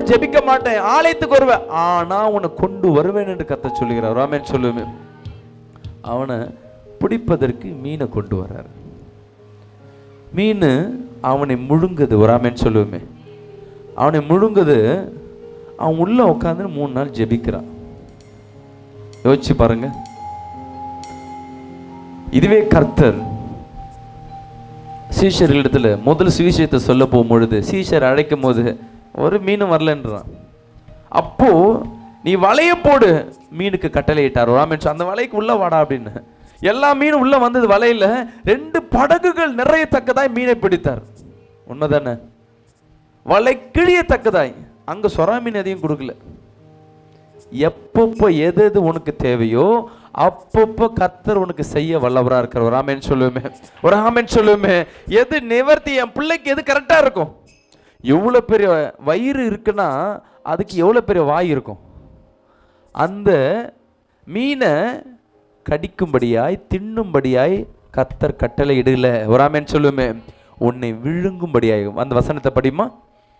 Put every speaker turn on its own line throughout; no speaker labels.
நான் ஜெபிக்க மாட்டேன் ஆலயத்துக்கு வருவேன் ஆனா உன்னை கொண்டு வருவேன் என்று கத்த சொல்லுகிறார் ராமேன் சொல்லுவேன் அவனை பிடிப்பதற்கு மீனை கொண்டு வர்றார் மீன் அவனை முழுங்குது வராமேன்னு சொல்லுவோமே அவனை முழுங்குது அவன் உள்ள உட்காந்து மூணு நாள் ஜெபிக்கிறான் யோசிச்சு பாருங்க இதுவே கர்த்தர் சீஷர்களிடத்துல முதல் சுவிசேஷத்தை சொல்ல போகும் பொழுது சீஷர் அழைக்கும் போது ஒரு மீனும் வரலன்றான் அப்போ நீ வலைய போடு மீனுக்கு கட்டளையிட்டார் ராமேன் அந்த வலைக்கு உள்ள வாடா அப்படின்னு எல்லா மீனும் உள்ள வந்தது வலையில ரெண்டு படகுகள் நிறையத்தக்கதாய் மீனை பிடித்தார் உண்மைதானே வலை கிழியத்தக்கதாய் அங்க சொரா மீன் எதையும் கொடுக்கல எப்பப்போ எது எது உனக்கு தேவையோ அப்பப்போ கத்தர் உனக்கு செய்ய வல்லவரா இருக்கிற ஒரு ஆமேன் சொல்லுவேமே ஒரு ஆமேன் சொல்லுவேமே எது நிவர்த்தி என் பிள்ளைக்கு எது கரெக்டா இருக்கும் எவ்வளோ பெரிய வயிறு இருக்குன்னா அதுக்கு எவ்வளோ பெரிய வாய் இருக்கும் அந்த மீனை கடிக்கும்படியாய் தின்னும்படியாய் கத்தர் கட்டளை இடல ஒரு ஆமேன் சொல்லுவேமே உன்னை விழுங்கும்படியாகும் அந்த வசனத்தை படிமா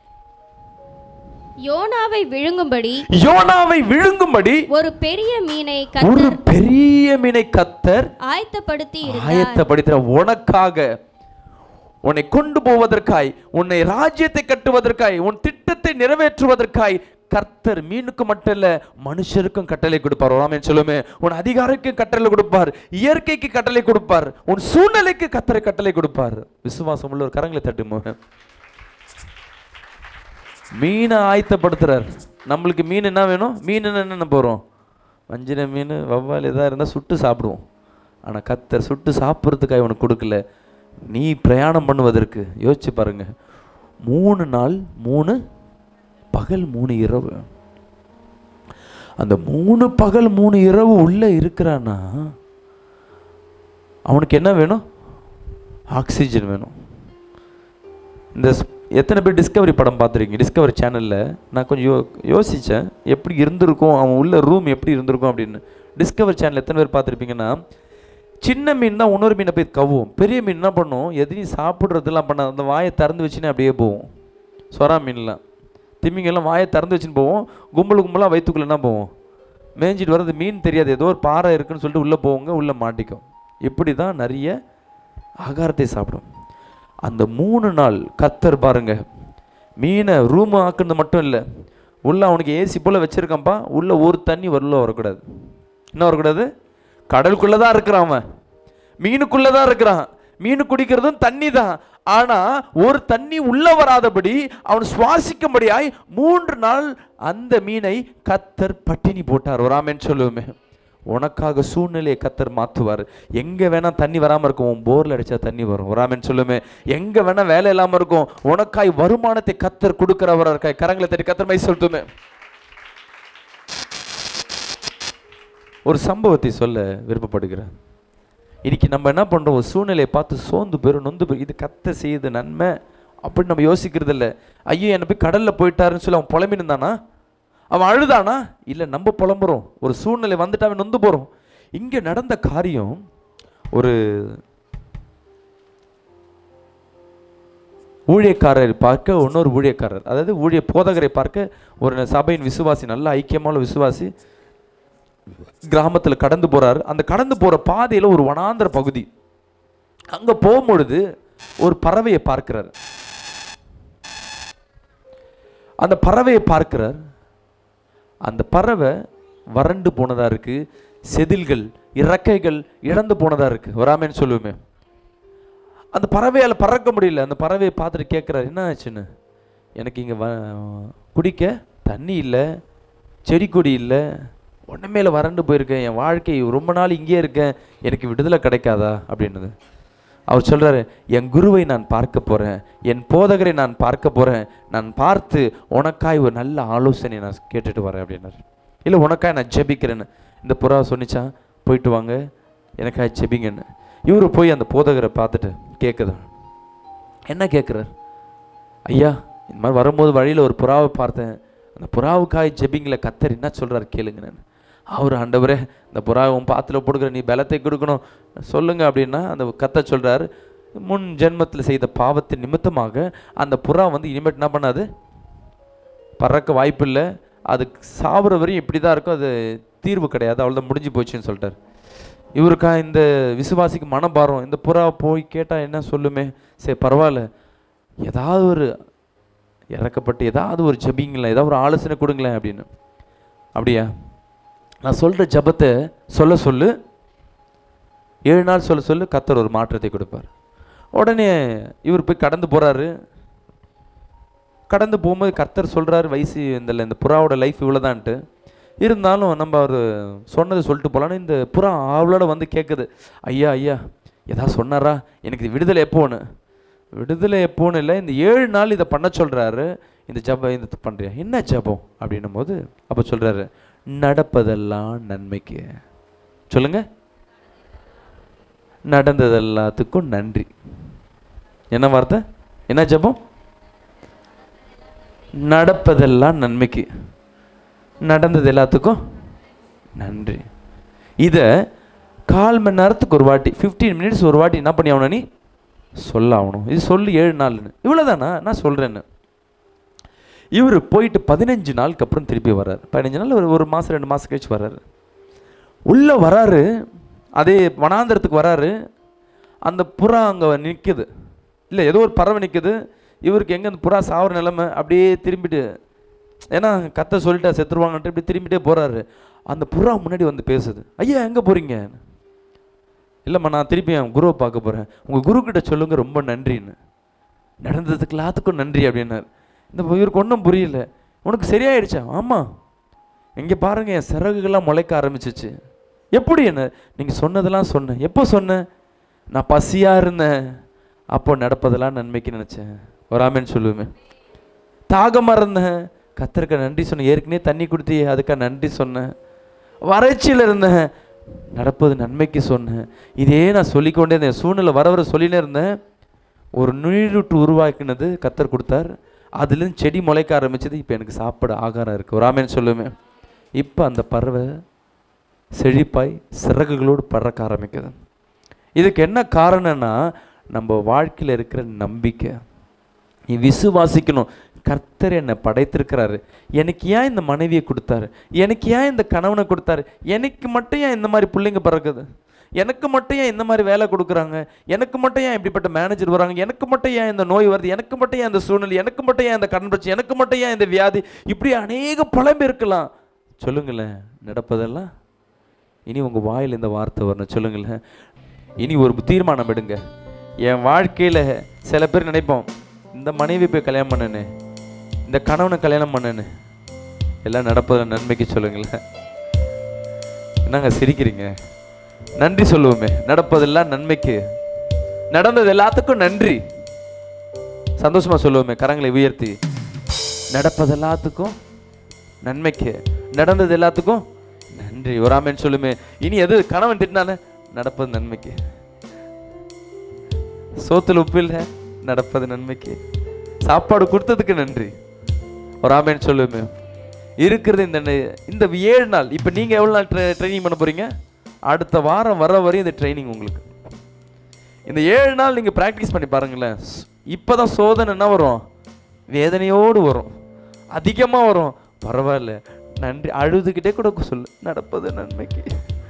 யோனாவை விழுங்கும்படி
யோனாவை விழுங்கும்படி
ஒரு பெரிய மீனை
ஒரு
கத்தர்
பெரிய மீனை கத்தர்
ஆயத்தப்படுத்தி இருந்தார்
ஆயத்தப்படுத்துற உனக்காக உன்னை கொண்டு போவதற்காய் உன்னை ராஜ்யத்தை கட்டுவதற்காய் உன் திட்டத்தை நிறைவேற்றுவதற்காய் கர்த்தர் மீனுக்கு மட்டும் இல்ல மனுஷருக்கும் கட்டளை கொடுப்பார் ராமன் சொல்லுமே உன் அதிகாரிக்கு கட்டளை கொடுப்பார் இயற்கைக்கு கட்டளை கொடுப்பார் உன் சூழ்நிலைக்கு கத்தரை கட்டளை கொடுப்பார் விசுவாசம் உள்ள ஒரு கரங்களை தட்டுமோ மீனை ஆயத்தப்படுத்துறார் நம்மளுக்கு மீன் என்ன வேணும் மீன் என்ன போகிறோம் வஞ்சிர மீன் வவ்வால் எதாக இருந்தால் சுட்டு சாப்பிடுவோம் ஆனால் கத்தர் சுட்டு சாப்பிட்றதுக்காக உனக்கு கொடுக்கல நீ பிரயாணம் பண்ணுவதற்கு யோசிச்சு பாருங்க மூணு நாள் மூணு பகல் மூணு இரவு அந்த மூணு பகல் மூணு இரவு உள்ளே இருக்கிறான்னா அவனுக்கு என்ன வேணும் ஆக்சிஜன் வேணும் இந்த ஸ்- எத்தனை பேர் டிஸ்கவரி படம் பார்த்துருக்கீங்க டிஸ்கவரி சேனலில் நான் கொஞ்சம் யோ யோசித்தேன் எப்படி இருந்திருக்கும் அவன் உள்ள ரூம் எப்படி இருந்திருக்கும் அப்படின்னு டிஸ்கவரி சேனல் எத்தனை பேர் பார்த்துருப்பீங்கன்னா சின்ன மீன் தான் இன்னொரு மீனை போய் கவ்வும் பெரிய மீன் என்ன பண்ணும் எதையும் சாப்பிட்றதெல்லாம் பண்ண அந்த வாயை திறந்து வச்சுன்னு அப்படியே போவோம் சொரா மீன்லாம் திமிங்கெல்லாம் வாயை திறந்து வச்சுன்னு போவோம் கும்பல் கும்பலாக வயிற்றுக்குள்ளே என்ன போவோம் மேய்ஞ்சிட்டு வர்றது மீன் தெரியாது ஏதோ ஒரு பாறை இருக்குன்னு சொல்லிட்டு உள்ளே போவோங்க உள்ளே மாட்டிக்கும் இப்படி தான் நிறைய ஆகாரத்தை சாப்பிடும் அந்த மூணு நாள் கத்தர் பாருங்க மீனை ரூம் ஆக்குனது மட்டும் இல்லை உள்ள அவனுக்கு ஏசி போல் வச்சிருக்கான்ப்பா உள்ள ஒரு தண்ணி வரல வரக்கூடாது என்ன வரக்கூடாது கடலுக்குள்ளே தான் இருக்கிறான் அவன் மீனுக்குள்ளே தான் இருக்கிறான் மீன் குடிக்கிறதும் தண்ணி தான் ஆனா ஒரு தண்ணி உள்ள வராதபடி அவன் சுவாசிக்கும்படியாய் மூன்று நாள் அந்த மீனை கத்தர் பட்டினி போட்டார் வராமேன்னு சொல்லுவோமே உனக்காக சூழ்நிலையை கத்தர் மாற்றுவார் எங்கே வேணா தண்ணி வராமல் இருக்கும் உன் போரில் அடிச்சா தண்ணி வரும் வராமேன்னு சொல்லுமே எங்கே வேணா வேலை இல்லாமல் இருக்கும் உனக்காய் வருமானத்தை கத்தர் கொடுக்கிறவரா இருக்காய் கரங்களை தட்டி கத்தர் மை சொல்லட்டுமே ஒரு சம்பவத்தை சொல்ல விருப்பப்படுகிறேன் இன்னைக்கு நம்ம என்ன பண்றோம் ஒரு சூழ்நிலையை பார்த்து சோர்ந்து போயிடும் நொந்து போய் இது கத்த செய்யுது நன்மை அப்படின்னு நம்ம யோசிக்கிறது இல்லை ஐயோ என்னை போய் கடலில் போயிட்டாருன்னு சொல்லி அவன் புலம்பின்னு இருந்தானா அவன் அழுதானா இல்லை நம்ம புலம்புறோம் ஒரு சூழ்நிலை வந்துட்டு அவன் நொந்து போகிறோம் இங்கே நடந்த காரியம் ஒரு ஊழியக்காரரை பார்க்க இன்னொரு ஊழியக்காரர் அதாவது ஊழிய போதகரை பார்க்க ஒரு சபையின் விசுவாசி நல்ல ஐக்கியமான விசுவாசி கிராமத்தில் கடந்து போறாரு அந்த கடந்து போற பாதையில ஒரு வனாந்திர பகுதி அங்க போகும்பொழுது ஒரு பறவையை பார்க்கிறார் அந்த பறவையை பார்க்கிறார் அந்த பறவை வறண்டு போனதா இருக்கு செதில்கள் இறக்கைகள் இழந்து போனதா இருக்கு வராமேன்னு சொல்லுவோமே அந்த பறவையால் பறக்க முடியல அந்த பறவையை பார்த்துட்டு கேட்குறாரு என்ன ஆச்சுன்னு எனக்கு இங்கே வ குடிக்க தண்ணி இல்லை செடி கொடி இல்லை ஒன்றுமேல வறண்டு போயிருக்கேன் என் வாழ்க்கை ரொம்ப நாள் இங்கேயே இருக்கேன் எனக்கு விடுதலை கிடைக்காதா அப்படின்னது அவர் சொல்றாரு என் குருவை நான் பார்க்க போறேன் என் போதகரை நான் பார்க்க போறேன் நான் பார்த்து உனக்காய் ஒரு நல்ல ஆலோசனை நான் கேட்டுட்டு வரேன் அப்படின்னாரு இல்லை உனக்காய் நான் ஜெபிக்கிறேன்னு இந்த புறா சொன்னிச்சா போயிட்டு வாங்க எனக்காய் ஜெபிங்கன்னு இவரு போய் அந்த போதகரை பார்த்துட்டு கேட்குது என்ன கேட்குறார் ஐயா இந்த மாதிரி வரும்போது வழியில் ஒரு புறாவை பார்த்தேன் அந்த புறாவுக்காய் ஜெபிங்கில் கத்தர் என்ன சொல்றாரு கேளுங்க நான் அவர் ஆண்டவரே இந்த புறாவை உன் பாத்துல போடுகிற நீ பலத்தை கொடுக்கணும் சொல்லுங்க அப்படின்னா அந்த கத்த சொல்றாரு முன் ஜென்மத்தில் செய்த பாவத்தின் நிமித்தமாக அந்த புறா வந்து இனிமேட் என்ன பண்ணாது பறக்க வாய்ப்பு இல்லை அது சாவுற வரையும் இப்படி தான் இருக்கும் அது தீர்வு கிடையாது அவ்வளோதான் முடிஞ்சு போச்சுன்னு சொல்லிட்டார் இவருக்கா இந்த விசுவாசிக்கு மனபாரம் இந்த புறா போய் கேட்டால் என்ன சொல்லுமே சரி பரவாயில்ல ஏதாவது ஒரு இறக்கப்பட்டு ஏதாவது ஒரு ஜெபிங்களேன் ஏதாவது ஒரு ஆலோசனை கொடுங்களேன் அப்படின்னு அப்படியா நான் சொல்கிற ஜெபத்தை சொல்ல சொல்லு ஏழு நாள் சொல்ல சொல்லு கத்தர் ஒரு மாற்றத்தை கொடுப்பார் உடனே இவர் போய் கடந்து போகிறாரு கடந்து போகும்போது கர்த்தர் சொல்கிறாரு வயசு இந்த இந்த புறாவோட லைஃப் இவ்வளோதான்ட்டு இருந்தாலும் நம்ம அவர் சொன்னதை சொல்லிட்டு போகலான்னு இந்த புறா அவளோட வந்து கேட்குது ஐயா ஐயா ஏதாவது சொன்னாரா எனக்கு இது விடுதலை எப்போன்னு விடுதலை எப்போன்னு இல்லை இந்த ஏழு நாள் இதை பண்ண சொல்கிறாரு இந்த ஜபம் இந்த பண்ணுறியா என்ன ஜபம் அப்படின்னும் போது அப்போ சொல்கிறாரு நடப்பதெல்லாம் நன்மைக்கு சொல்லுங்க நடந்தது எல்லாத்துக்கும் நன்றி என்ன வார்த்தை என்ன ஜபம் நடப்பதெல்லாம் நன்மைக்கு நடந்தது எல்லாத்துக்கும் நன்றி இதை கால் மணி நேரத்துக்கு ஒரு வாட்டி 15 மினிட்ஸ் ஒரு வாட்டி என்ன பண்ணி ஆகணும் நீ சொல்ல ஆகணும் இது சொல்லு ஏழு நாள்னு இவ்வளோதானா நான் சொல்கிறேன்னு இவர் போயிட்டு பதினஞ்சு நாளுக்கு அப்புறம் திருப்பி வர்றாரு பதினஞ்சு நாள் ஒரு ஒரு மாதம் ரெண்டு மாதம் கழிச்சு வர்றாரு உள்ளே வராரு அதே வனாந்திரத்துக்கு வராரு அந்த புறா அங்கே நிற்குது இல்லை ஏதோ ஒரு பறவை நிற்குது இவருக்கு எங்கே அந்த புறா சாவர நிலைமை அப்படியே திரும்பிட்டு ஏன்னா கத்த சொல்லிட்டா செத்துருவாங்கன்ட்டு இப்படி திரும்பிட்டே போகிறாரு அந்த புறா முன்னாடி வந்து பேசுது ஐயா எங்கே போகிறீங்க இல்லைம்மா நான் திருப்பி என் குருவை பார்க்க போகிறேன் உங்கள் குரு கிட்ட சொல்லுங்க ரொம்ப நன்றின்னு நடந்ததுக்கு எல்லாத்துக்கும் நன்றி அப்படின்னாரு இந்த இவருக்கு ஒன்றும் புரியல உனக்கு சரியாயிடுச்சா ஆமாம் இங்கே பாருங்க என் சிறகுகள்லாம் முளைக்க ஆரம்பிச்சிச்சு எப்படி என்ன நீங்கள் சொன்னதெல்லாம் சொன்னேன் எப்போ சொன்னேன் நான் பசியாக இருந்தேன் அப்போ நடப்பதெல்லாம் நன்மைக்கு நினச்சேன் வராமேன்னு சொல்லுவேன் தாகமாக இருந்தேன் கத்தருக்கு நன்றி சொன்னேன் ஏற்கனவே தண்ணி கொடுத்தி அதுக்காக நன்றி சொன்னேன் வறட்சியில் இருந்தேன் நடப்பது நன்மைக்கு சொன்னேன் இதே நான் சொல்லிக்கொண்டே இருந்தேன் சூழ்நிலை வர வர சொல்லினே இருந்தேன் ஒரு நீரூற்று உருவாக்கினது கத்தர் கொடுத்தார் அதுலேருந்து செடி முளைக்க ஆரம்பிச்சது இப்போ எனக்கு சாப்பிட ஆகாரம் இருக்குது ஒரு ஆமேன்னு சொல்லுவேன் இப்போ அந்த பறவை செழிப்பாய் சிறகுகளோடு பறக்க ஆரம்பிக்குது இதுக்கு என்ன காரணம்னா நம்ம வாழ்க்கையில் இருக்கிற நம்பிக்கை நீ விசுவாசிக்கணும் கர்த்தர் என்னை படைத்திருக்கிறாரு எனக்கு ஏன் இந்த மனைவியை கொடுத்தாரு எனக்கு ஏன் இந்த கணவனை கொடுத்தாரு எனக்கு மட்டும் ஏன் இந்த மாதிரி பிள்ளைங்க பிறக்குது எனக்கு மட்டும் ஏன் இந்த மாதிரி வேலை கொடுக்குறாங்க எனக்கு மட்டும் ஏன் இப்படிப்பட்ட மேனேஜர் வராங்க எனக்கு மட்டும் ஏன் இந்த நோய் வருது எனக்கு மட்டும் ஏன் இந்த சூழ்நிலை எனக்கு மட்டும் ஏன் இந்த கடன் பிரச்சனை எனக்கு மட்டும் ஏன் இந்த வியாதி இப்படி அநேக புலம்பு இருக்கலாம் சொல்லுங்களேன் நடப்பதெல்லாம் இனி உங்கள் வாயில் இந்த வார்த்தை வரணும் சொல்லுங்களேன் இனி ஒரு தீர்மானம் எடுங்க என் வாழ்க்கையில் சில பேர் நினைப்போம் இந்த மனைவி போய் கல்யாணம் பண்ணனு இந்த கணவனை கல்யாணம் பண்ணனு எல்லாம் நடப்பது நன்மைக்கு சொல்லுங்களேன் என்னங்க சிரிக்கிறீங்க நன்றி சொல்லுவோமே நடப்பதெல்லாம் நன்மைக்கு நடந்தது எல்லாத்துக்கும் நன்றி சந்தோஷமா சொல்லுவோமே கரங்களை உயர்த்தி நடப்பது எல்லாத்துக்கும் நன்மைக்கு நடந்தது எல்லாத்துக்கும் நன்றி ஒராமேன்னு சொல்லுமே இனி எது கணவன் திட்டினாலே நடப்பது நன்மைக்கு சோத்துல உப்பு இல்லை நடப்பது நன்மைக்கு சாப்பாடு கொடுத்ததுக்கு நன்றி ஒராமேன்னு சொல்லுமே இருக்கிறது இந்த நெ- இந்த ஏழு நாள் இப்போ நீங்க எவ்வளவு நாள் ட்ரைனிங் பண்ண போறீங்க அடுத்த வாரம் வர வரையும் இந்த ட்ரைனிங் உங்களுக்கு இந்த ஏழு நாள் நீங்க ப்ராக்டிஸ் பண்ணி பாருங்களேன் ஸ்- இப்பதான் சோதனை என்ன வரும் வேதனையோடு வரும் அதிகமா வரும் பரவாயில்ல நன்றி அழுதுகிட்டே கூட சொல்லு நடப்பது நன்மைக்கு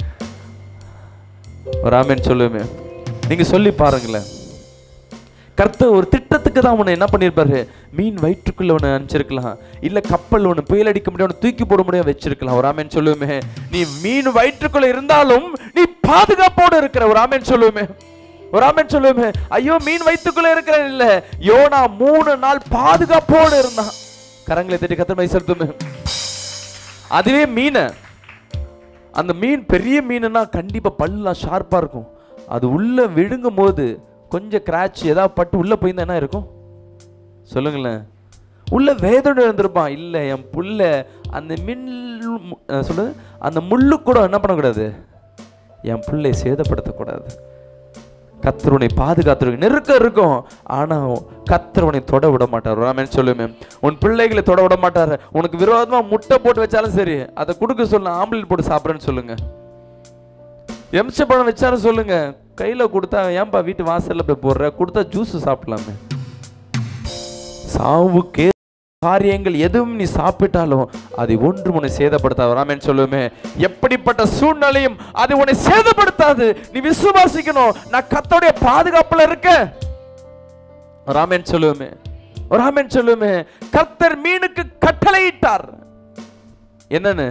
ஒரு ஆமென் சொல்லுமே நீங்க சொல்லி பாருங்களேன் கர்த்தர் ஒரு திட்டத்துக்கு தான் உன்னை என்ன பண்ணியிருப்பாரு மீன் வயிற்றுக்குள்ள உன்னை அனுப்பிச்சிருக்கலாம் இல்ல கப்பல் ஒன்று புயல் அடிக்க முடியும் தூக்கி போட முடியும் வச்சிருக்கலாம் ஒரு ஆமேன் சொல்லுவேமே நீ மீன் வயிற்றுக்குள்ள இருந்தாலும் நீ பாதுகாப்போடு இருக்கிற ஒரு ஆமேன் சொல்லுவேமே ஒரு ஆமேன் சொல்லுவேமே ஐயோ மீன் வயிற்றுக்குள்ள இருக்கிற இல்ல யோனா மூணு நாள் பாதுகாப்போடு இருந்தான் கரங்களை தட்டி கத்தர் மை செலுத்துமே அதுவே மீனை அந்த மீன் பெரிய மீனுன்னா கண்டிப்பா பல்லாம் ஷார்ப்பா இருக்கும் அது உள்ள விழுங்கும் போது கொஞ்சம் கிராச் ஏதாவது பட்டு உள்ள போயிருந்தா என்ன இருக்கும் சொல்லுங்களேன் உள்ள வேதனை இருந்திருப்பான் இல்லை என் புள்ள அந்த மின் சொல்லுது அந்த முள்ளு கூட என்ன பண்ணக்கூடாது என் பிள்ளை சேதப்படுத்தக்கூடாது கத்தருனை பாதுகாத்துருக்கு நெருக்கம் இருக்கும் ஆனா கத்தருனை தொட விட மாட்டார் ராமன் சொல்லுவேன் உன் பிள்ளைகளை தொட விட மாட்டார் உனக்கு விரோதமா முட்டை போட்டு வச்சாலும் சரி அதை கொடுக்க சொல்ல ஆம்பளை போட்டு சாப்பிட்றேன்னு சொல்லுங்க எம்ச பழம் வச்சாலும் சொல்லுங்க கையில கொடுத்தா ஏன்பா வீட்டு வாசல்ல போய் போடுற கொடுத்தா ஜூஸ் சாப்பிடலாமே சாவுக்கே காரியங்கள் எதுவும் நீ சாப்பிட்டாலும் அதை ஒன்று உன்னை சேதப்படுத்தாது ராமன் சொல்லுமே எப்படிப்பட்ட சூழ்நிலையும் அது உன்னை சேதப்படுத்தாது நீ விசுவாசிக்கணும் நான் கத்தோடைய பாதுகாப்புல இருக்கேன் ராமன் சொல்லுமே ராமன் சொல்லுமே கர்த்தர் மீனுக்கு கட்டளையிட்டார் என்னன்னு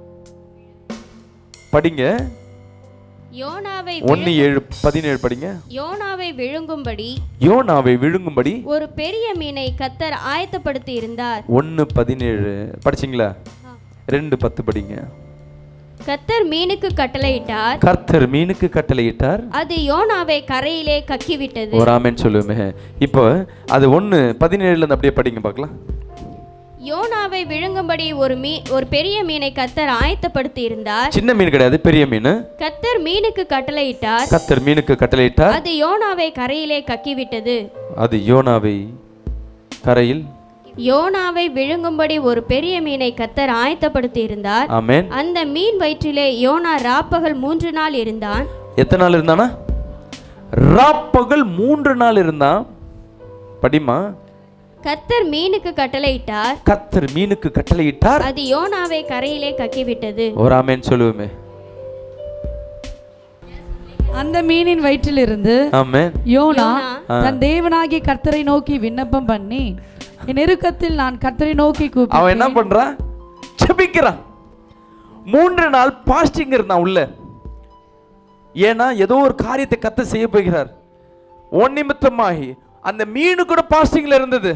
படிங்க
யோனாவை
ஒன்னு ஏழு பதினேழு படிங்க
யோனாவை விழுங்கும்படி
யோனாவை விழுங்கும்படி
ஒரு பெரிய மீனை கத்தர் ஆயத்தப்படுத்தி இருந்தார்
ஒன்னு பதினேழு படிச்சிங்களா ரெண்டு பத்து படிங்க
கத்தர் மீனுக்கு கட்டளையிட்டார்
கர்த்தர் மீனுக்கு கட்டளையிட்டார்
அது யோனாவை கரையிலே கக்கிவிட்டது
ஒரு ஆமென் சொல்லுமே இப்போ அது ஒன்று பதினேழுல இருந்து அப்படியே படிங்க பார்க்கலாம்
யோனாவை விழுங்கும்படி ஒரு மீ ஒரு பெரிய மீனை கத்தர் ஆயத்தப்படுத்தி இருந்தார்
சின்ன மீன் கிடையாது பெரிய மீன்
கத்தர் மீனுக்கு கட்டளையிட்டார்
கர்த்தர் மீனுக்கு கட்டளையிட்டார்
அது யோனாவை கரையிலே கக்கிவிட்டது
அது யோனாவை கரையில்
யோனாவை விழுங்கும்படி ஒரு பெரிய மீனை கத்தர் ஆயத்தப்படுத்தி இருந்தார்
ஆமென்
அந்த மீன் வயிற்றிலே யோனா ராப்பகல் மூன்று நாள் இருந்தான்
எத்தனை நாள் இருந்தானா ராப்பகல் மூன்று நாள் இருந்தான் படிமா
கத்தர் மீனுக்கு கட்டளையிட்டார்
கர்த்தர் மீனுக்கு கட்டளையிட்டார்
அது யோனாவை கரையிலே கக்கிவிட்டது
ஒரு ஆமென் சொல்லுவோமே
அந்த மீனின் வயிற்றிலிருந்து
ஆமென்
யோனா
ஆ.
தன் தேவனாகிய கர்த்தரை நோக்கி விண்ணப்பம் பண்ணி என் நெருக்கத்தில் நான் கர்த்தரை நோக்கி
அவன் என்ன
கூப்பிட்டேன்
பண்றான் ஜெபிக்கிறான் மூன்று நாள் பாஸ்டிங் இருந்தான் உள்ள ஏன்னா ஏதோ ஒரு காரியத்தை கத்த செய்ய போகிறார் ஒன் நிமித்தமாகி அந்த மீனு கூட பாஸ்டிங்ல இருந்தது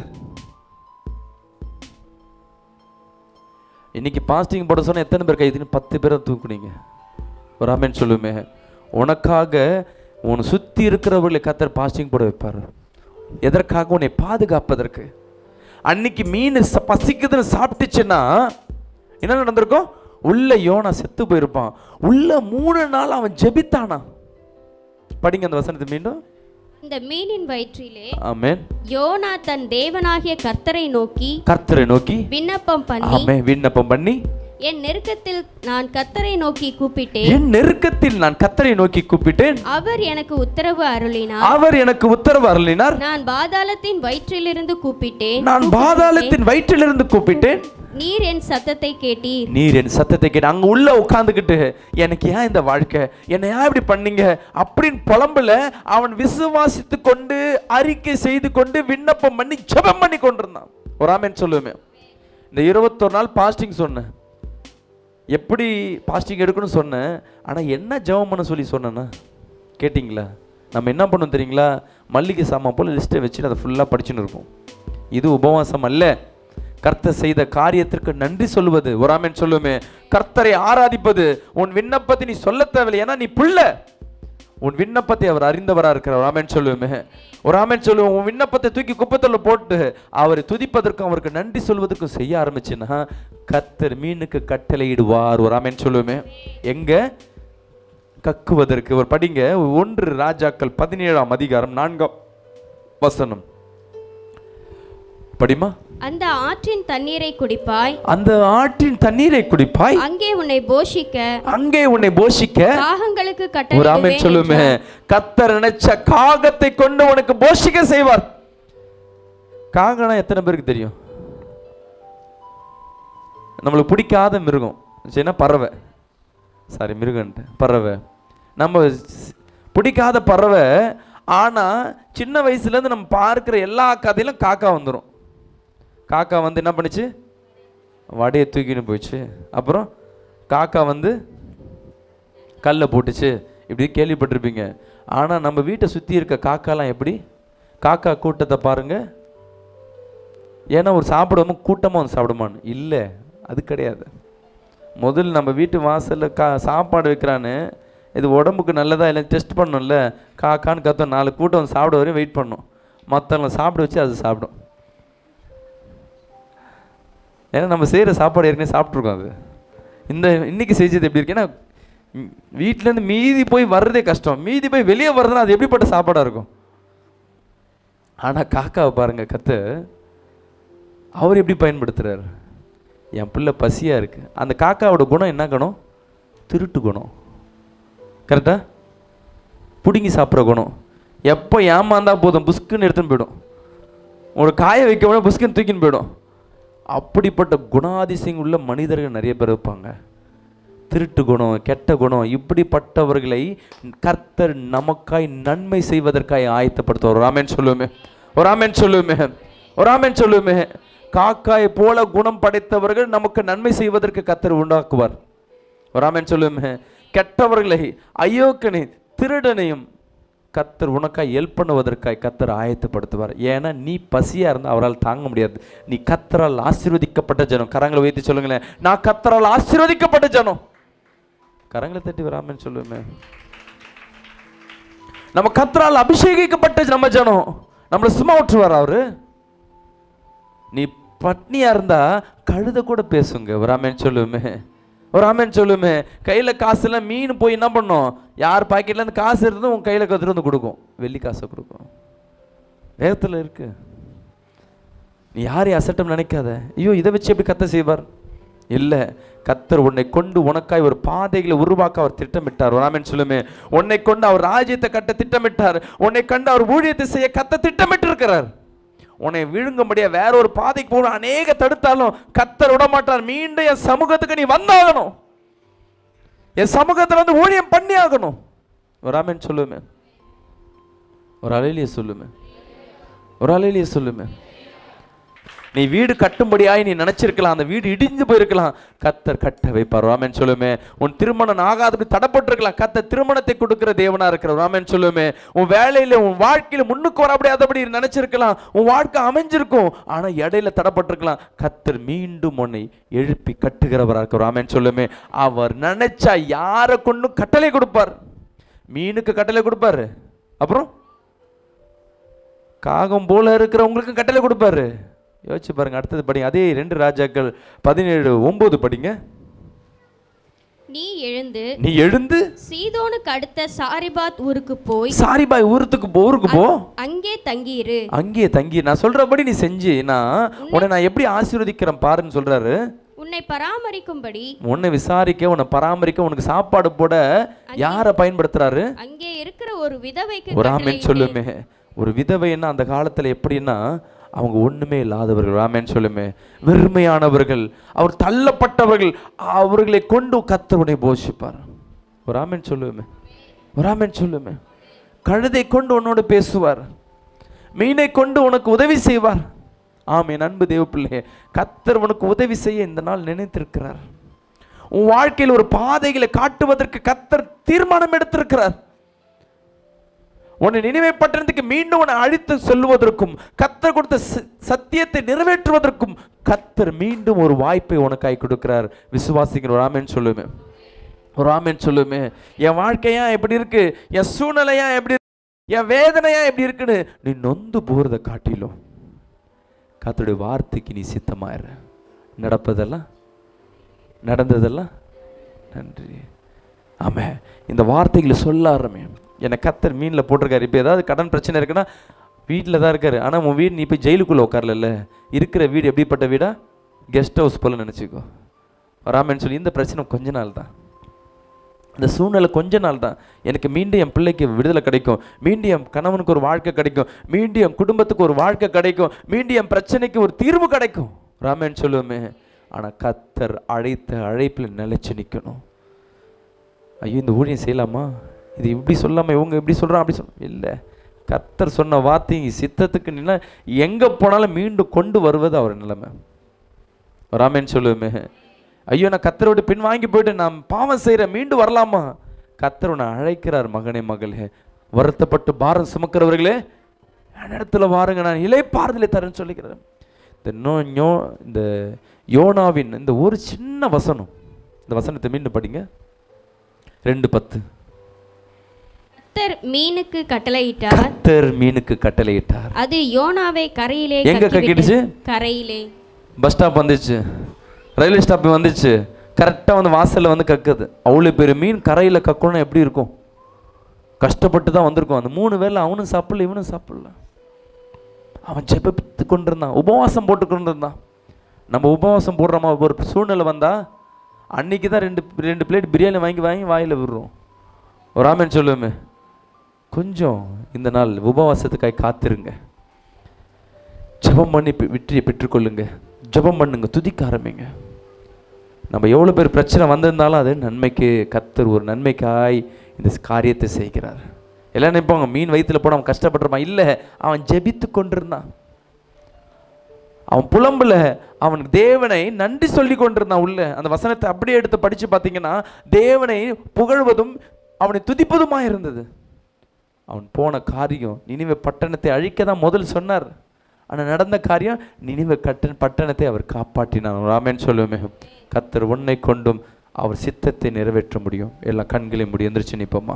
இன்னைக்கு பாஸ்டிங் போட சொன்னா எத்தனை பேர் கைதுன்னு பத்து பேரை தூக்குனீங்க ஒரு ஆமென் சொல்லுமே உனக்காக உன்னை சுத்தி இருக்கிறவர்களை கத்தர் பாஸ்டிங் போட வைப்பார் எதற்காக உன்னை பாதுகாப்பதற்கு அன்னைக்கு மீன் ச- பசிக்குதுன்னு சாப்பிட்டுச்சுன்னா என்ன நடந்திருக்கும் உள்ள யோனா செத்து போயிருப்பான் உள்ள மூணு நாள் அவன் ஜெபித்தானா படிங்க அந்த வசனத்தை மீண்டும்
இந்த மீனின் வயிற்றிலே
ஆமென்
யோனா தன் தேவனாகிய கர்த்தரை நோக்கி
கர்த்தரை நோக்கி
விண்ணப்பம் பண்ணி
ஆமென் விண்ணப்பம் பண்ணி
என் நெருக்கத்தில் நான் கர்த்தரை நோக்கி கூப்பிட்டேன்
என் நெருக்கத்தில் நான் கர்த்தரை நோக்கி கூப்பிட்டேன்
அவர் எனக்கு உத்தரவு அருளினார்
அவர் எனக்கு உத்தரவு அருளினார்
நான் பாதாளத்தின் வயிற்றிலிருந்து கூப்பிட்டேன்
நான் பாதாளத்தின் வயிற்றிலிருந்து கூப்பிட்டேன்
நீர் என் சத்தத்தை கேட்டீர்
நீர் என் சத்தத்தை கேட்டு அங்க உள்ள உட்காந்துக்கிட்டு எனக்கு ஏன் இந்த வாழ்க்கை என்னை ஏன் இப்படி பண்ணீங்க அப்படின்னு புலம்புல அவன் விசுவாசித்து கொண்டு அறிக்கை செய்து கொண்டு விண்ணப்பம் பண்ணி ஜெபம் பண்ணி கொண்டிருந்தான் ஒரு ஆமென் சொல்லுவேன் இந்த இருபத்தொரு நாள் பாஸ்டிங் சொன்னேன் எப்படி பாஸ்டிங் எடுக்கணும்னு சொன்னேன் ஆனால் என்ன ஜெபம் பண்ண சொல்லி சொன்னேன்னா கேட்டிங்களா நம்ம என்ன பண்ணோம் தெரியுங்களா மல்லிகை சாமான் போல் லிஸ்ட்டை வச்சுட்டு அதை ஃபுல்லாக படிச்சுன்னு இருப்போம் இது உபவாசம் அல்ல கர்த்தர் செய்த காரியத்திற்கு நன்றி சொல்லுவது ஒரு ஆமென் சொல்லுமே கர்த்தரை ஆராதிப்பது உன் விண்ணப்பத்தை நீ சொல்ல தேவையில்லை ஏன்னா நீ புள்ள உன் விண்ணப்பத்தை அவர் அறிந்தவரா இருக்கிறார் ஆமென் சொல்லுவோமே ஒரு ஆமென் சொல்லுவோம் உன் விண்ணப்பத்தை தூக்கி குப்பத்துல போட்டு அவரை துதிப்பதற்கும் அவருக்கு நன்றி சொல்வதற்கும் செய்ய ஆரம்பிச்சுன்னா கர்த்தர் மீனுக்கு கட்டளையிடுவார் ஒரு ஆமென் சொல்லுவோமே எங்க கக்குவதற்கு ஒரு படிங்க ஒன்று ராஜாக்கள் பதினேழாம் அதிகாரம் நான்காம் வசனம் படிமா
அந்த ஆற்றின் தண்ணீரை குடிப்பாய்
அந்த ஆற்றின் தண்ணீரை குடிப்பாய்
அங்கே உன்னை போஷிக்க
அங்கே உன்னை போஷிக்க
காகங்களுக்கு
ஒரு ஆமென்
கட்டளையிடுவேன்
சொல்லுமே
என்றார்.
கத்தர் நினைச்ச காகத்தை கொண்டு உனக்கு போஷிக்க செய்வார் காகனா எத்தனை பேருக்கு தெரியும் நம்மளுக்கு பிடிக்காத மிருகம் சரினா பறவை சாரி மிருகன்ட்டு பறவை நம்ம ஸ்- பிடிக்காத பறவை ஆனால் சின்ன வயசுலேருந்து நம்ம பார்க்குற எல்லா கதையிலும் காக்கா வந்துடும் காக்கா வந்து என்ன பண்ணுச்சு வடையை தூக்கின்னு போயிடுச்சு அப்புறம் காக்கா வந்து கல்லை போட்டுச்சு இப்படி கேள்விப்பட்டிருப்பீங்க ஆனால் நம்ம வீட்டை சுற்றி இருக்க காக்காலாம் எப்படி காக்கா கூட்டத்தை பாருங்க ஏன்னா ஒரு சாப்பிடாம கூட்டமாக வந்து சாப்பிடுமான்னு இல்லை அது கிடையாது முதல்ல நம்ம வீட்டு வாசலில் கா சாப்பாடு வைக்கிறான்னு இது உடம்புக்கு நல்லதா இல்லை டெஸ்ட் பண்ணணும்ல காக்கான்னு கத்தோம் நாலு கூட்டம் வந்து சாப்பிட வரையும் வெயிட் பண்ணணும் மற்றவங்களை சாப்பிட வச்சு அது சாப்பிடும் ஏன்னா நம்ம செய்கிற சாப்பாடு ஏற்கனவே சாப்பிட்ருக்கோம் அது இந்த இன்னைக்கு செஞ்சது எப்படி இருக்குன்னா ம், வீட்டிலேருந்து மீதி போய் வர்றதே கஷ்டம் மீதி போய் வெளியே வர்றதுனா அது எப்படிப்பட்ட சாப்பாடாக இருக்கும் ஆனால் காக்காவை பாருங்க கத்து அவர் எப்படி பயன்படுத்துறாரு என் பிள்ளை பசியாக இருக்கு அந்த காக்காவோட குணம் என்ன குணம் திருட்டு குணம் கரெக்டா பிடுங்கி சாப்பிட்ற குணம் எப்போ ஏமாந்தா போதும் புஸ்க்குன்னு எடுத்துன்னு போயிடும் ஒரு காய வைக்க முடியாது புஸ்க்குன்னு தூக்கின்னு போயிடும் அப்படிப்பட்ட குணாதிசயம் உள்ள மனிதர்கள் நிறைய பேர் இருப்பாங்க திருட்டு குணம் கெட்ட குணம் இப்படிப்பட்டவர்களை கர்த்தர் நமக்காய் நன்மை செய்வதற்காய் ஆயத்தப்படுத்துவார் ஒரு ஆமேன் சொல்லுமே ஒரு ஆமேன் சொல்லுமே ஒரு ஆமேன் சொல்லுமே காக்காய் போல குணம் படைத்தவர்கள் நமக்கு நன்மை செய்வதற்கு கர்த்தர் உண்டாக்குவார் ஒரு ஆமேன் சொல்லுமே கெட்டவர்களை அயோக்கனை திருடனையும் கத்தர் உனக்காய் ஹெல்ப் பண்ணுவதற்காய் கத்தர் ஆயத்தப்படுத்துவார் ஏன்னா நீ பசியா இருந்தால் அவரால் தாங்க முடியாது நீ கத்தரால் ஆசீர்வதிக்கப்பட்ட ஜனம் கரங்களை வைத்து சொல்லுங்களேன் நான் கத்தரால் ஆசீர்வதிக்கப்பட்ட ஜனம் கரங்களை தட்டி வராமன்னு சொல்லுமே நம்ம கத்தரால் அபிஷேகிக்கப்பட்ட நம்ம ஜனம் நம்மளை சும்மா விட்டுருவார் அவரு நீ பட்னியா இருந்தா கழுத கூட பேசுங்க ஒரு ஆமேன் சொல்லுமே ஒரு ஆமேன் சொல்லுமே கையில் காசுலாம் மீன் போய் என்ன பண்ணும் யார் பாக்கெட்ல இருந்து காசு இருந்து உன் கையில் கத்துட்டு வந்து கொடுக்கும் வெள்ளி காசை கொடுக்கும் வேகத்தில் இருக்கு நீ யாரையும் அசட்டம் நினைக்காத ஐயோ இதை வச்சு எப்படி கத்த செய்வார் இல்லை கத்தர் உன்னை கொண்டு உனக்காய் ஒரு பாதைகளை உருவாக்க அவர் திட்டமிட்டார் ஒரு ஆமேன் சொல்லுமே உன்னை கொண்டு அவர் ராஜ்யத்தை கட்ட திட்டமிட்டார் உன்னை கண்டு அவர் ஊழியத்தை செய்ய கத்த திட்டமிட்டு இருக்கிறார் உன்னை விழுங்கும்படியா வேற ஒரு பாதைக்கு போகணும் அநேக தடுத்தாலும் கத்தர் விட மாட்டார் மீண்டும் என் சமூகத்துக்கு நீ வந்தாகணும் என் சமூகத்துல வந்து ஊழியம் பண்ணி ஆகணும் ஒரு ஆமேன் சொல்லுமே ஒரு அலையிலேயே சொல்லுமே ஒரு அலையிலேயே சொல்லுமே நீ வீடு கட்டும்படியாய் நீ நினைச்சிருக்கலாம் அந்த வீடு இடிஞ்சு போயிருக்கலாம் கத்தர் கட்ட வைப்பார் ராமன் சொல்லுமே உன் திருமணம் ஆகாதபடி தடப்பட்டிருக்கலாம் கத்தர் திருமணத்தை கொடுக்கிற தேவனா இருக்கிற ராமன் சொல்லுமே உன் வேலையில உன் வாழ்க்கையில முன்னுக்கு வர முடியாதபடி நினைச்சிருக்கலாம் உன் வாழ்க்கை அமைஞ்சிருக்கும் ஆனா இடையில தடப்பட்டிருக்கலாம் கத்தர் மீண்டும் உன்னை எழுப்பி கட்டுகிறவரா இருக்கிற ராமன் சொல்லுமே அவர் நினைச்சா யாரை கொண்டும் கட்டளை கொடுப்பார் மீனுக்கு கட்டளை கொடுப்பாரு அப்புறம் காகம் போல இருக்கிறவங்களுக்கும் கட்டளை கொடுப்பாரு யோசிச்சு பாருங்க அடுத்தது படிங்க அதே ரெண்டு ராஜாக்கள் பதினேழு ஒன்பது படிங்க
நீ எழுந்து
நீ எழுந்து
சீதோனுக்கு அடுத்த சாரிபாத் ஊருக்கு போய்
சாரிபாய் ஊருக்கு போ ஊருக்கு போ
அங்கே தங்கியிரு
அங்கேயே தங்கி நான் சொல்றபடி நீ செஞ்சினா உன்னை நான் எப்படி ஆசீர்வதிக்கிறேன் பாருன்னு சொல்றாரு
உன்னை பராமரிக்கும்படி
உன்னை விசாரிக்க உன்னை பராமரிக்க உனக்கு சாப்பாடு போட யாரை பயன்படுத்துறாரு
அங்கே இருக்கிற ஒரு விதவைக்கு
ஒரு ஆமேன் சொல்லுமே ஒரு விதவைன்னா அந்த காலத்துல எப்படின்னா அவங்க ஒண்ணுமே இல்லாதவர்கள் ராமேன் சொல்லுமே வெறுமையானவர்கள் அவர் தள்ளப்பட்டவர்கள் அவர்களை கொண்டு கத்தருடைய போஷிப்பார் ஒரு ஆமேன் சொல்லுமே ஒரு ஆமேன் சொல்லுமே கழுதை கொண்டு உன்னோடு பேசுவார் மீனை கொண்டு உனக்கு உதவி செய்வார் ஆமென் அன்பு தேவ பிள்ளையே கத்தர் உனக்கு உதவி செய்ய இந்த நாள் நினைத்திருக்கிறார் உன் வாழ்க்கையில் ஒரு பாதைகளை காட்டுவதற்கு கத்தர் தீர்மானம் எடுத்திருக்கிறார் உன்னை நினைவைப்பட்டதுக்கு மீண்டும் உன்னை அழித்து செல்வதற்கும் கத்தர் கொடுத்த ச- சத்தியத்தை நிறைவேற்றுவதற்கும் கத்தர் மீண்டும் ஒரு வாய்ப்பை உனக்காய் கொடுக்கிறார் விசுவாசிக்கிற ஒரு ஆமேன் சொல்லுமே ஒரு ஆமேன் சொல்லுமே என் வாழ்க்கையா எப்படி இருக்கு என் சூழ்நிலையா எப்படி இருக்கு? என் வேதனையா எப்படி இருக்குன்னு நீ நொந்து போறதை காட்டிலும் கத்தருடைய வார்த்தைக்கு நீ சித்தமாயிரு நடப்பதெல்லாம் நடந்ததெல்லாம் நன்றி ஆமே இந்த வார்த்தைகளை சொல்ல ஆரம்பி என்னை கத்தர் மீனில் போட்டிருக்காரு இப்போ ஏதாவது கடன் பிரச்சனை இருக்குன்னா வீட்டில் தான் இருக்காரு ஆனால் உன் வீடு நீ போய் ஜெயிலுக்குள்ளே உட்காரல இருக்கிற வீடு எப்படிப்பட்ட வீடா கெஸ்ட் ஹவுஸ் போல நினச்சிக்கோ ராமன் சொல்லி இந்த பிரச்சனை கொஞ்ச நாள் தான் இந்த சூழ்நிலை கொஞ்ச நாள் தான் எனக்கு மீண்டும் என் பிள்ளைக்கு விடுதலை கிடைக்கும் மீண்டும் என் கணவனுக்கு ஒரு வாழ்க்கை கிடைக்கும் மீண்டும் என் குடும்பத்துக்கு ஒரு வாழ்க்கை கிடைக்கும் மீண்டும் என் பிரச்சனைக்கு ஒரு தீர்வு கிடைக்கும் ராமன் சொல்லுவோமே ஆனால் கத்தர் அழைத்த அழைப்பில் நிலைச்சு நிற்கணும் ஐயோ இந்த ஊழியம் செய்யலாமா இது இப்படி சொல்லாம இவங்க இப்படி சொல்கிறான் அப்படி சொல் இல்லை கத்தர் சொன்ன வார்த்தை சித்தத்துக்கு நின்னா எங்கே போனாலும் மீண்டும் கொண்டு வருவது அவர் நிலைமை ராமன் சொல்லுவேமே ஐயோ நான் கத்தரோட பின் வாங்கி போயிட்டு நான் பாவம் செய்கிறேன் மீண்டும் வரலாமா கத்தர் உன்னை அழைக்கிறார் மகனே மகளே வருத்தப்பட்டு பாரம் சுமக்கிறவர்களே இடத்துல வாருங்க நான் இலைப்பாறுதலை தரேன்னு சொல்லிக்கிறேன் இந்த நோ ஞோ இந்த யோனாவின் இந்த ஒரு சின்ன வசனம் இந்த வசனத்தை மீண்டும் படிங்க ரெண்டு பத்து
கர்த்தர் மீனுக்கு கட்டளையிட்டார்
கத்தர் மீனுக்கு கட்டளையிட்டார்
அது யோனாவை கரையிலே
எங்க
கக்கிவிட்டது.
கக்கிடுச்சு?
கரையிலே
பஸ் ஸ்டாப் வந்துச்சு ரயில்வே ஸ்டாப் வந்துச்சு கரெக்டாக வந்து வாசல்ல வந்து கக்குது அவ்வளோ பெரிய மீன் கரையில் கக்கணும்னா எப்படி இருக்கும் கஷ்டப்பட்டு தான் வந்திருக்கும் அந்த மூணு வேளை அவனும் சாப்பிடல இவனும் சாப்பிடல அவன் ஜெபித்து கொண்டிருந்தான் உபவாசம் போட்டு கொண்டிருந்தான் நம்ம உபவாசம் போடுறோமா ஒரு சூழ்நிலை வந்தா அன்னைக்கு தான் ரெண்டு ரெண்டு பிளேட் பிரியாணி வாங்கி வாங்கி வாயில விடுறோம் ஒரு ஆமேன் சொல்லுவேமே கொஞ்சம் இந்த நாள் உபவாசத்துக்காய் காத்திருங்க ஜெபம் பண்ணி பெ- வெற்றியை பெற்றுக்கொள்ளுங்க ஜெபம் பண்ணுங்க துதிக்க ஆரம்பிங்க நம்ம எவ்வளோ பேர் பிரச்சனை வந்திருந்தாலும் அது நன்மைக்கு கத்தர் ஒரு நன்மைக்காய் இந்த காரியத்தை செய்கிறார் எல்லாம் நினைப்பாங்க மீன் வயிற்றுல போட அவன் கஷ்டப்பட்டிருப்பான் இல்லை அவன் ஜெபித்து கொண்டிருந்தான் அவன் புலம்புல அவனுக்கு தேவனை நன்றி சொல்லி கொண்டிருந்தான் உள்ள அந்த வசனத்தை அப்படியே எடுத்து படிச்சு பார்த்தீங்கன்னா தேவனை புகழ்வதும் அவனை துதிப்பதுமா இருந்தது அவன் போன காரியம் நினைவு பட்டணத்தை அழிக்க தான் முதல் சொன்னார் ஆனால் நடந்த காரியம் நினைவு கட்ட பட்டணத்தை அவர் காப்பாற்றினார் ராமேன்னு சொல்லுவோமே கத்தர் உன்னை கொண்டும் அவர் சித்தத்தை நிறைவேற்ற முடியும் எல்லா கண்களையும் முடி எந்திரிச்சு நிற்போமா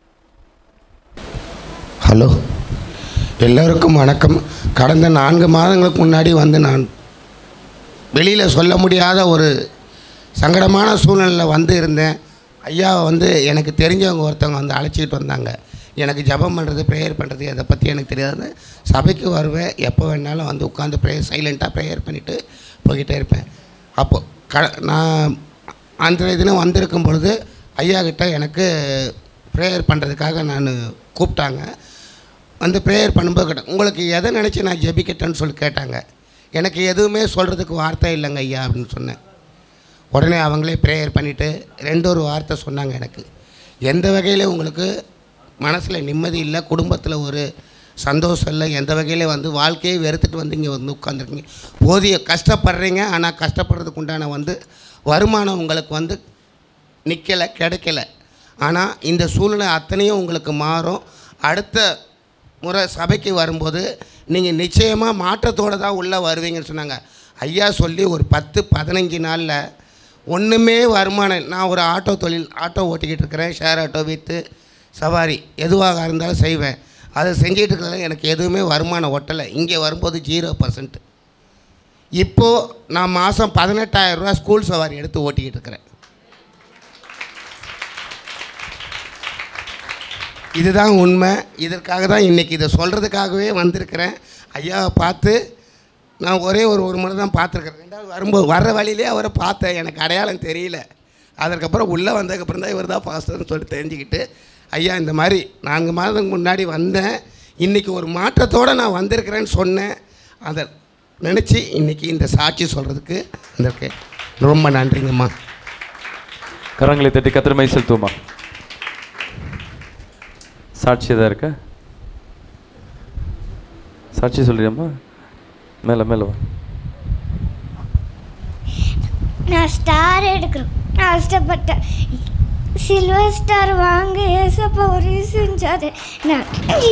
ஹலோ எல்லோருக்கும் வணக்கம் கடந்த நான்கு மாதங்களுக்கு முன்னாடி வந்து நான் வெளியில் சொல்ல முடியாத ஒரு சங்கடமான சூழ்நிலையில் வந்து இருந்தேன் ஐயா வந்து எனக்கு தெரிஞ்சவங்க ஒருத்தவங்க வந்து அழைச்சிக்கிட்டு வந்தாங்க எனக்கு ஜெபம் பண்ணுறது ப்ரேயர் பண்ணுறது அதை பற்றி எனக்கு தெரியாது சபைக்கு வருவேன் எப்போ வேணாலும் வந்து உட்காந்து ப்ரேயர் சைலண்ட்டாக ப்ரேயர் பண்ணிவிட்டு போய்கிட்டே இருப்பேன் அப்போ க நான் அன்றைய தினம் வந்திருக்கும் பொழுது ஐயா கிட்ட எனக்கு ப்ரேயர் பண்ணுறதுக்காக நான் கூப்பிட்டாங்க வந்து ப்ரேயர் பண்ணும்போது கேட்டேன் உங்களுக்கு எதை நினச்சி நான் ஜெபிக்கட்டேன்னு சொல்லி கேட்டாங்க எனக்கு எதுவுமே சொல்கிறதுக்கு வார்த்தை இல்லைங்க ஐயா அப்படின்னு சொன்னேன் உடனே அவங்களே ப்ரேயர் பண்ணிவிட்டு ரெண்டு ஒரு வார்த்தை சொன்னாங்க எனக்கு எந்த வகையில் உங்களுக்கு மனசில் நிம்மதி இல்லை குடும்பத்தில் ஒரு சந்தோஷம் இல்லை எந்த வகையில் வந்து வாழ்க்கையை வெறுத்துட்டு வந்து இங்கே வந்து உட்காந்துருக்கீங்க போதிய கஷ்டப்படுறீங்க ஆனால் கஷ்டப்படுறதுக்கு உண்டான வந்து வருமானம் உங்களுக்கு வந்து நிற்கலை கிடைக்கல ஆனால் இந்த சூழ்நிலை அத்தனையும் உங்களுக்கு மாறும் அடுத்த முறை சபைக்கு வரும்போது நீங்கள் நிச்சயமாக மாற்றத்தோடு தான் உள்ளே வருவீங்கன்னு சொன்னாங்க ஐயா சொல்லி ஒரு பத்து பதினஞ்சு நாளில் ஒன்றுமே வருமானம் நான் ஒரு ஆட்டோ தொழில் ஆட்டோ ஓட்டிக்கிட்டு இருக்கிறேன் ஷேர் ஆட்டோ விற்று சவாரி எதுவாக இருந்தாலும் செய்வேன் அதை செஞ்சிட்டு இருக்கிறதுல எனக்கு எதுவுமே வருமானம் ஒட்டலை இங்கே வரும்போது ஜீரோ பர்சன்ட் இப்போது நான் மாதம் பதினெட்டாயிரம் ரூபா ஸ்கூல் சவாரி எடுத்து ஓட்டிக்கிட்டு இருக்கிறேன் இதுதான் உண்மை இதற்காக தான் இன்றைக்கி இதை சொல்கிறதுக்காகவே வந்திருக்கிறேன் ஐயாவை பார்த்து நான் ஒரே ஒரு ஒரு முறை தான் பார்த்துருக்குறேன் ரெண்டாவது வரும்போது வர்ற வழியிலே அவரை பார்த்தேன் எனக்கு அடையாளம் தெரியல அதற்கப்புறம் உள்ளே வந்ததுக்கப்புறம் தான் இவர் தான் பாஸ்டர்னு சொல்லி தெரிஞ்சுக்கிட்டு ஐயா இந்த மாதிரி நான்கு மாதத்துக்கு முன்னாடி வந்தேன் இன்றைக்கி ஒரு மாற்றத்தோடு நான் வந்திருக்கிறேன்னு சொன்னேன் அதை நினச்சி இன்றைக்கி இந்த சாட்சி சொல்கிறதுக்கு வந்திருக்கேன் ரொம்ப நன்றிங்கம்மா
கரங்களை தட்டி கத்திரமை செலுத்துவோமா சாட்சி எதா இருக்கா சாட்சி சொல்றியாம்மா மேலே மேலே வா
நான் ஸ்டார் எடுக்கிறோம் நான் கஷ்டப்பட்டேன் சில்வர் ஸ்டார் வாங்க ஏசப்பா ஒரு செஞ்சாரு நன்றி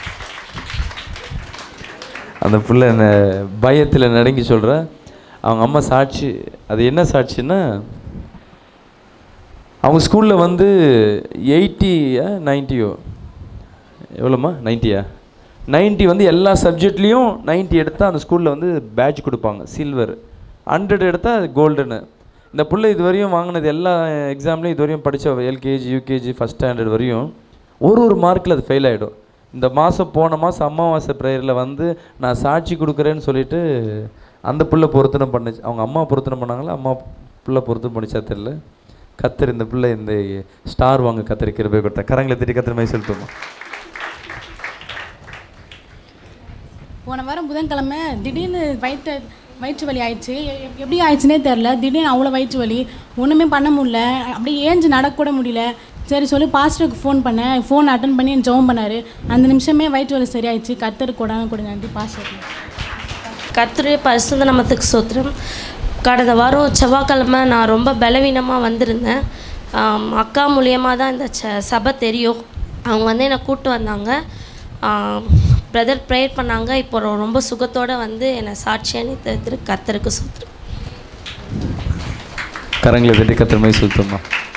அந்த புள்ள என்ன பயத்தில் நடுங்கி சொல்கிற அவங்க அம்மா சாட்சி அது என்ன சாட்சின்னா அவங்க ஸ்கூலில் வந்து எயிட்டியா நைன்ட்டியோ எவ்வளோம்மா நைன்ட்டியா நைன்ட்டி வந்து எல்லா சப்ஜெக்ட்லேயும் நைன்ட்டி எடுத்தால் அந்த ஸ்கூலில் வந்து பேட்ச் கொடுப்பாங்க சில்வர் ஹண்ட்ரட் எடுத்தால் கோல்டுன்னு இந்த புள்ள இது வரையும் வாங்கினது எல்லா எக்ஸாம்லேயும் இது வரையும் படித்த எல்கேஜி யூகேஜி ஃபஸ்ட் ஸ்டாண்டர்ட் வரையும் ஒரு ஒரு மார்க்கில் அது ஃபெயில் ஆகிடும் இந்த மாதம் போன மாதம் அமாவாசை ப்ரேயரில் வந்து நான் சாட்சி கொடுக்குறேன்னு சொல்லிட்டு அந்த புள்ள பொருத்தனை பண்ணுச்சு அவங்க அம்மா பொருத்தனை பண்ணாங்களா அம்மா புள்ள பொருத்தனை பண்ணிச்சா தெரியல கத்தர் இந்த பிள்ளை இந்த ஸ்டார் வாங்க கத்தரி கிருபை கொடுத்தேன் கரங்களை திட்டி கத்திர மாதிரி செலுத்துமா
போன வாரம் புதன்கிழமை திடீர்னு வயிற்று வயிற்று வலி ஆயிடுச்சு எ- எப்படி ஆயிடுச்சுனே தெரில திடீர்னு அவ்வளோ வயிற்று வலி ஒன்றுமே பண்ண முடியல அப்படியே ஏஞ்சு நடக்கக்கூட முடியல சரி சொல்லி பாஸ்டருக்கு ஃபோன் பண்ணேன் ஃபோன் அட்டன் பண்ணி ஜெபம் பண்ணார் அந்த நிமிஷமே வயிற்று வலி சரியாயிடுச்சு கத்தர் கூடான கூட நன்றி பாஸ்டர்
கர்த்தருடைய பரிசுத்த நமத்துக்கு சோத்திரம் கடந்த வாரம் செவ்வாய்க்கிழமை நான் ரொம்ப பலவீனமாக வந்திருந்தேன் ஆம், அக்கா மூலியமாக தான் இந்த ச சபை தெரியும் அவங்க வந்து என்னை கூப்பிட்டு வந்தாங்க பிரதர் ப்ரேயர் பண்ணாங்க இப்போ ரொ- ரொம்ப சுகத்தோடு வந்து என்னை சாட்சியாக நிறுத்தி கர்த்தருக்கு சோத்திரம்
கரங்களை தட்டி கத்திர மாதிரி செலுத்துமா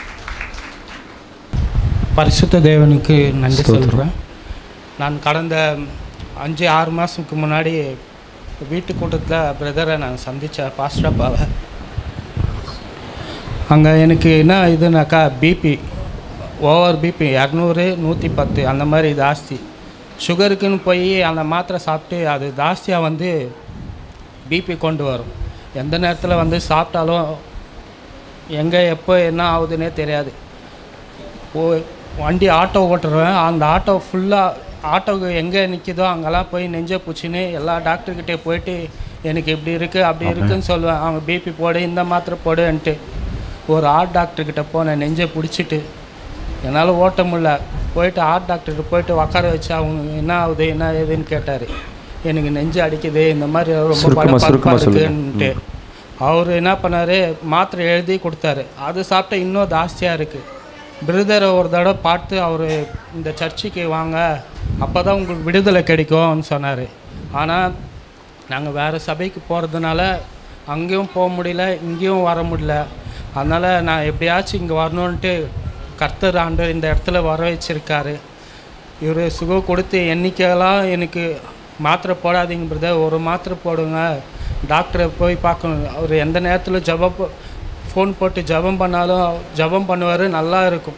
பரிசுத்த தேவனுக்கு நன்றி
ஸ்தோத்திரம்.
சொல்கிறேன் நான் கடந்த அஞ்சு ஆறு மாதத்துக்கு முன்னாடி வீட்டு கூட்டத்தில் பிரதரை நான் சந்தித்தேன் பாஸ்டப்பாவை அங்கே எனக்கு என்ன இதுனாக்கா பிபி ஓவர் பிபி இரநூறு நூற்றி பத்து அந்த மாதிரி ஜாஸ்தி சுகருக்குன்னு போய் அந்த மாத்திரை சாப்பிட்டு அது ஜாஸ்தியாக வந்து பிபி கொண்டு வரும் எந்த நேரத்தில் வந்து சாப்பிட்டாலும் எங்கே எப்போ என்ன ஆகுதுன்னே தெரியாது ஓ வண்டி ஆட்டோ ஓட்டுறேன் அந்த ஆட்டோ ஃபுல்லாக ஆட்டோக்கு எங்கே நிற்கிதோ அங்கெல்லாம் போய் நெஞ்ச பூச்சின்னு எல்லா டாக்டர்கிட்டே போயிட்டு எனக்கு இப்படி இருக்குது அப்படி இருக்குன்னு சொல்லுவேன் அவங்க பிபி போடு இந்த மாத்திரை போடுன்ட்டு ஒரு ஹார்ட் டாக்டர்கிட்ட போனேன் நெஞ்சை பிடிச்சிட்டு என்னால் ஓட்ட முடியல போயிட்டு ஹார்ட் டாக்டர்கிட்ட போயிட்டு உட்கார வச்சு அவங்க என்ன ஆகுது என்ன ஏதுன்னு கேட்டார் எனக்கு நெஞ்சு அடிக்குது இந்த மாதிரி ரொம்ப
சுருக்கமா, சுருக்கமா
படப்படப்பா
சொல்லுங்க.
இருக்குன்ட்டு அவர் என்ன பண்ணார் மாத்திரை எழுதி கொடுத்தாரு அது சாப்பிட்டா இன்னும் ஜாஸ்தியாக இருக்குது பிரதரை ஒரு தடவை பார்த்து அவர் இந்த சர்ச்சுக்கு வாங்க அப்போ தான் உங்களுக்கு விடுதலை கிடைக்கும்னு சொன்னார் ஆனால் நாங்கள் வேறு சபைக்கு போகிறதுனால அங்கேயும் போக முடியல இங்கேயும் வர முடியல அதனால் நான் எப்படியாச்சும் இங்கே வரணுன்ட்டு கர்த்தர் ஆண்டு இந்த இடத்துல வர வச்சிருக்காரு இவர் சுகம் கொடுத்து எண்ணிக்கையெல்லாம் எனக்கு மாத்திரை போடாதீங்க பிரதர் ஒரு மாத்திரை போடுங்க டாக்டரை போய் பார்க்கணும் அவர் எந்த நேரத்தில் ஜபம் ஃபோன் போட்டு ஜெபம் பண்ணாலும் ஜெபம் பண்ணுவார் நல்லா இருக்கும்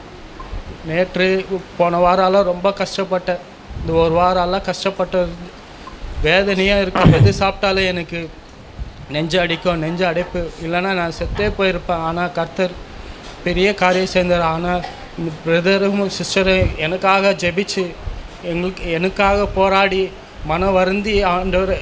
நேற்று போன வாரம்லாம் ரொம்ப கஷ்டப்பட்டேன் இந்த ஒரு வாரம்லாம் கஷ்டப்பட்டது வேதனையாக இருக்கும் எது சாப்பிட்டாலும் எனக்கு நெஞ்சு அடிக்கும் நெஞ்சு அடைப்பு இல்லைன்னா நான் செத்தே போயிருப்பேன் ஆனால் கர்த்தர் பெரிய காரியம் சேர்ந்தார் ஆனால் இந்த பிரதரும் சிஸ்டரும் எனக்காக ஜெபிச்சு எங்களுக்கு எனக்காக போராடி மன வருந்தி ஆண்டவர்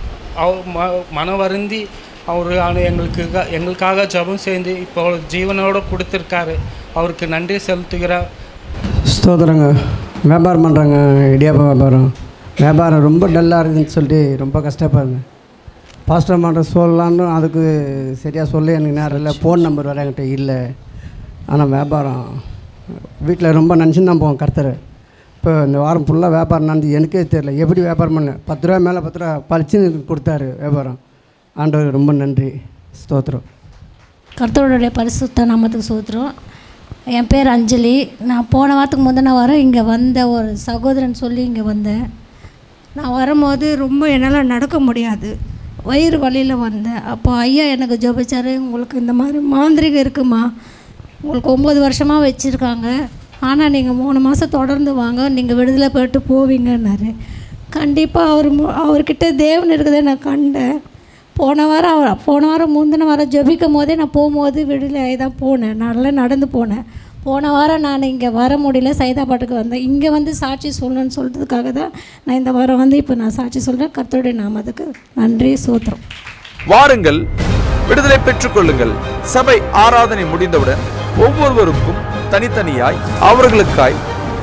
அவ ம மன வருந்தி அவர் எங்களுக்கு எங்களுக்காக ஜெபம் செய்து இப்போ அவர் ஜீவனோடு கொடுத்துருக்காரு அவருக்கு நன்றி செலுத்துகிறேன்
ஸ்தோத்திரங்க வியாபாரம் பண்ணுறாங்க இடியாப்பம் வியாபாரம் வியாபாரம் ரொம்ப டல்லாக இருக்குதுன்னு சொல்லிட்டு ரொம்ப கஷ்டப்படுறேன் பாஸ்டர் மாட்ட சொல்லலான்னு அதுக்கு சரியாக சொல்ல எனக்கு நேரம் இல்லை ஃபோன் நம்பர் வேறு என்கிட்ட இல்லை ஆனால் வியாபாரம் வீட்டில் ரொம்ப நினச்சின்னு தான் போவோம் கர்த்தரை இப்போ இந்த வாரம் ஃபுல்லாக வியாபாரம் நடந்து எனக்கே தெரியல எப்படி வியாபாரம் பண்ணேன் பத்து ரூபா மேலே பத்து ரூபா பளிச்சுன்னு கொடுத்தாரு வியாபாரம் ஆண்டவர் ரொம்ப நன்றி ஸ்தோத்திரம்
கர்த்தருடைய பரிசுத்த நாமத்துக்கு சோத்துறோம் என் பேர் அஞ்சலி நான் போன வாரத்துக்கு முந்தின வாரம் இங்கே வந்த ஒரு சகோதரன் சொல்லி இங்கே வந்தேன் நான் வரும்போது ரொம்ப என்னால் நடக்க முடியாது வயிறு வலியில் வந்தேன் அப்போ ஐயா எனக்கு ஜெபிச்சாரு உங்களுக்கு இந்த மாதிரி மாந்திரிகம் இருக்குமா உங்களுக்கு ஒம்பது வருஷமாக வச்சுருக்காங்க ஆனால் நீங்கள் மூணு மாதம் தொடர்ந்து வாங்க நீங்கள் விடுதலை போயிட்டு போவீங்கன்னாரு கண்டிப்பாக அவர் மு- அவர்கிட்ட தேவன் இருக்கிறத நான் கண்டேன் போன வாரம் அவர் போன வாரம் முந்தின வாரம் ஜெபிக்கும் போதே நான் போகும்போது விடுதலை தான் போனேன் நல்லா நடந்து போனேன் போன வாரம் நான் இங்கே வர முடியல சைதாபாட்டுக்கு வந்தேன் இங்கே வந்து சாட்சி சொல்லணும்னு சொல்கிறதுக்காக தான் நான் இந்த வாரம் வந்து இப்போ நான் சாட்சி சொல்கிறேன் கர்த்தருடைய நாமத்துக்கு நன்றி சூத்திரம்
வாருங்கள் விடுதலை பெற்றுக் கொள்ளுங்கள் சபை ஆராதனை முடிந்தவுடன் ஒவ்வொருவருக்கும் தனித்தனியாய் அவர்களுக்காய்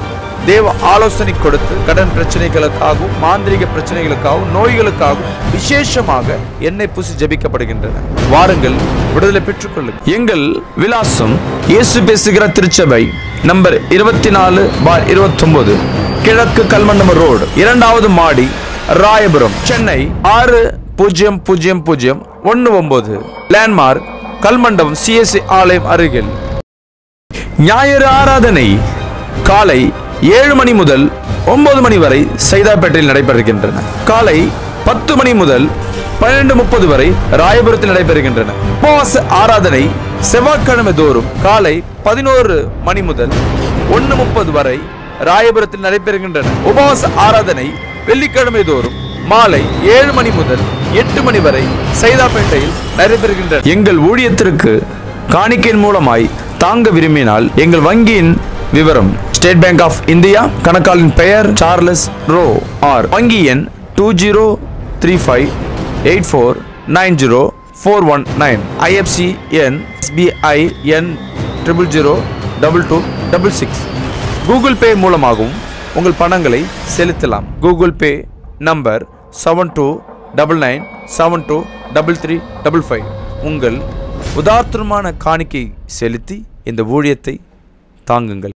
தேவ ஆலோசனை கொடுத்து கடன் பிரச்சனைகளுக்காகவும் மாந்திரிக பிரச்சனைகளுக்காகவும் நோய்களுக்காகவும் விசேஷமாக எண்ணெய் பூசி ஜெபிக்கப்படுகின்றன வாருங்கள் விடுதலை பெற்றுக் கொள்ளுங்கள் எங்கள் விலாசம் இயேசு பேசுகிற திருச்சபை நம்பர் இருபத்தி நாலு பார் இருபத்தொன்பது கிழக்கு கல்மண்டம ரோடு இரண்டாவது மாடி ராயபுரம் சென்னை ஆறு பூஜ்ஜியம் பூஜ்ஜியம் பூஜ்ஜியம் ஒன்று ஒன்பது லேண்ட்மார்க் கல்மண்டபம் சிஎஸ்சி ஆலயம் அருகில் ஞாயிறு ஆராதனை காலை ஏழு மணி முதல் ஒன்பது மணி வரை சைதாப்பேட்டையில் நடைபெறுகின்றன காலை பத்து மணி முதல் பன்னிரண்டு முப்பது வரை ராயபுரத்தில் நடைபெறுகின்றன உபவாச ஆராதனை செவ்வாய்க்கிழமை தோறும் காலை பதினோரு மணி முதல் ஒன்று முப்பது வரை ராயபுரத்தில் நடைபெறுகின்றன உபவாச ஆராதனை வெள்ளிக்கிழமை தோறும் மாலை ஏழு மணி முதல் எட்டு மணி வரை சைதாப்பேட்டையில் நடைபெறுகின்றன எங்கள் ஊழியத்திற்கு காணிக்கையின் மூலமாய் தாங்க விரும்பினால் எங்கள் வங்கியின் விவரம் ஸ்டேட் பேங்க் ஆஃப் இந்தியா கணக்காளின் பெயர் சார்லஸ் ரோ ஆர் வங்கி எண் two zero three five eight four nine zero four one nine IFC எண் எஸ்பிஐ எண் triple zero double two double six Google Pay மூலமாகவும் உங்கள் பணங்களை செலுத்தலாம் Google Pay number seven two double nine seven two double three double five உங்கள் உதார்த்தமான காணிக்கை செலுத்தி இந்த ஊழியத்தை தாங்குங்கள்